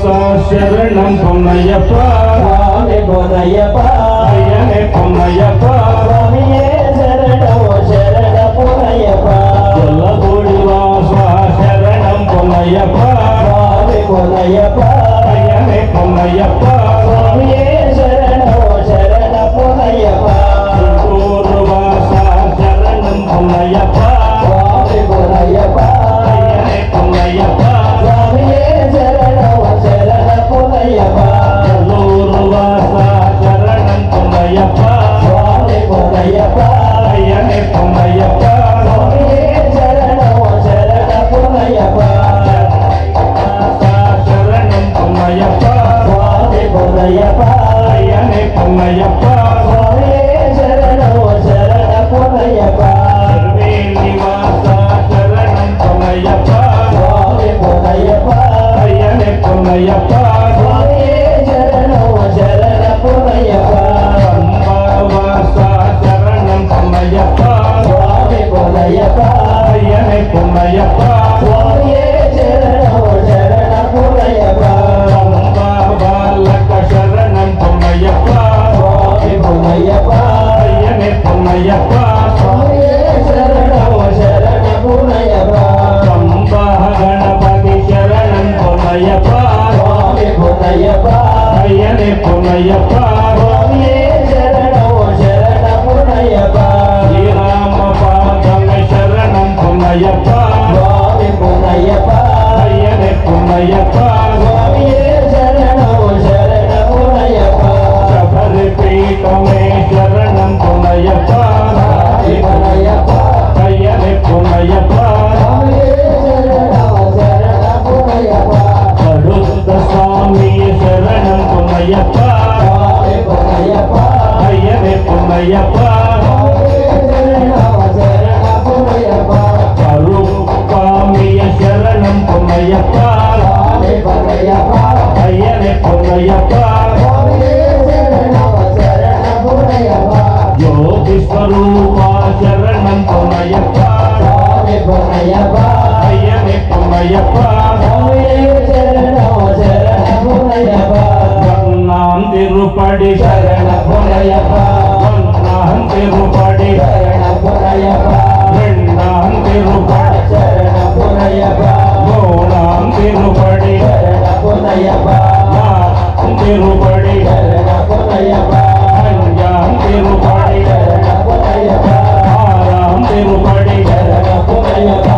శరణం పొన్నయ్యప్ప స్వామి పొన్నయ్యప్ప అయ్యనే పొన్నయ్యప్ప స్వామియే శరణం శరణ పొన్నయ్యప్ప గొల్లపూడి వాస శరణం పొన్నయ్యప్ప స్వామి పొన్నయ్యప్ప అయ్యనే పొన్నయ్యప్ప స్వామియే శరణం శరణ పొన్నయ్యప్ప గుంటూరు వాస శరణం పొన్నయ్యప్ప స్వామి పొన్నయ్యప్ప అయ్యనే పొన్నయ్యప్ప స్వామియే శరణం శరణ పొన్నయ్యప్ప నెల్లూరు వాస శరణం పొన్నయ్యప్ప స్వామి పొన్నయ్యప్ప అయ్యనే పొన్నయ్యప్ప స్వామియే శరణం శరణ పొన్నయ్యప్ప శరణం పొన్నయ్యప్ప స్వామి పొన్నయ్యప్ప అయ్యనే పొన్నయ్యప్ప స్వామియే శరణం శరణ పొన్నయ్యప్ప నివాస శరణం పొన్నయ్యప్ప స్వామి పొన్నయ్యప్ప అయ్యనే పొన్నయ్యప్ప స్వామియే శరణం శరణ పొన్నయ్యప్ప వాస శరణం పొన్నయ్యప్ప స్వామి పొన్నయ్యప్ప అయ్యనే పొన్నయ్యప్ప స్వామియే శరణం శరణ పొన్నయ్యప్ప బాలక శరణం పొన్నయ్యప్ప స్వామి పొన్నయ్యప్ప అయ్యనే పొన్నయ్యప్ప స్వామియే శరణం శరణ పొన్నయ్యప్ప సంబ గణపతి శరణం పొన్నయ్యప్ప స్వామి పొన్నయ్యప్ప అయ్యనే పొన్నయ్యప్ప స్వామియే శరణం శరణ పొన్నయ్యప్ప శ్రీరామ పాదమే శరణం పొన్నయ్యప్ప స్వామి పొన్నయ్యప్ప అయ్యనే పొన్నయ్యప్ప స్వామియే శరణం శరణ పొన్నయ్యప్ప శబరి పీఠమే శరణం పొన్నయ్యప్ప స్వామి పొన్నయ్యప్ప అయ్యనే పొన్నయ్యప్ప స్వామియే శరణం శరణ పొన్నయ్యప్ప కరుత్త స్వామి శరణం పొన్నయ్యప్ప స్వామి పొన్నయ్యప్ప అయ్యనే పొన్నయ్యప్ప స్వామియే శరణం శరణ పొన్నయ్యప్ప కరుపామియ శరణం పొన్నయ్యప్ప స్వామి పొన్నయ్యప్ప అయ్యనే పొన్నయ్యప్ప స్వామియే శరణం శరణ పొన్నయ్యప్ప జ్యోతి స్వరూప శరణం పొన్నయ్యప్ప స్వామి పొన్నయ్యప్ప అయ్యనే పొన్నయ్యప్ప స్వామియే శరణం శరణ పొన్నయ్యప్ప వన్నాం తిరుపడి శరణ పొన్నయ్యప్ప వన్నాం తిరుపడి శరణ పొన్నయ్యప్ప రెండాం తిరుపడి శరణ పొన్నయ్యప్ప మూడాం తిరుపడి శరణ పొన్నయ్యప్ప నాలుగాం తిరుపడి శరణ పొన్నయ్యప్ప అஞ்சாం తిరుపడి శరణ పొన్నయ్యప్ప ఆరాం తిరుపడి శరణ పొన్నయ్యప్ప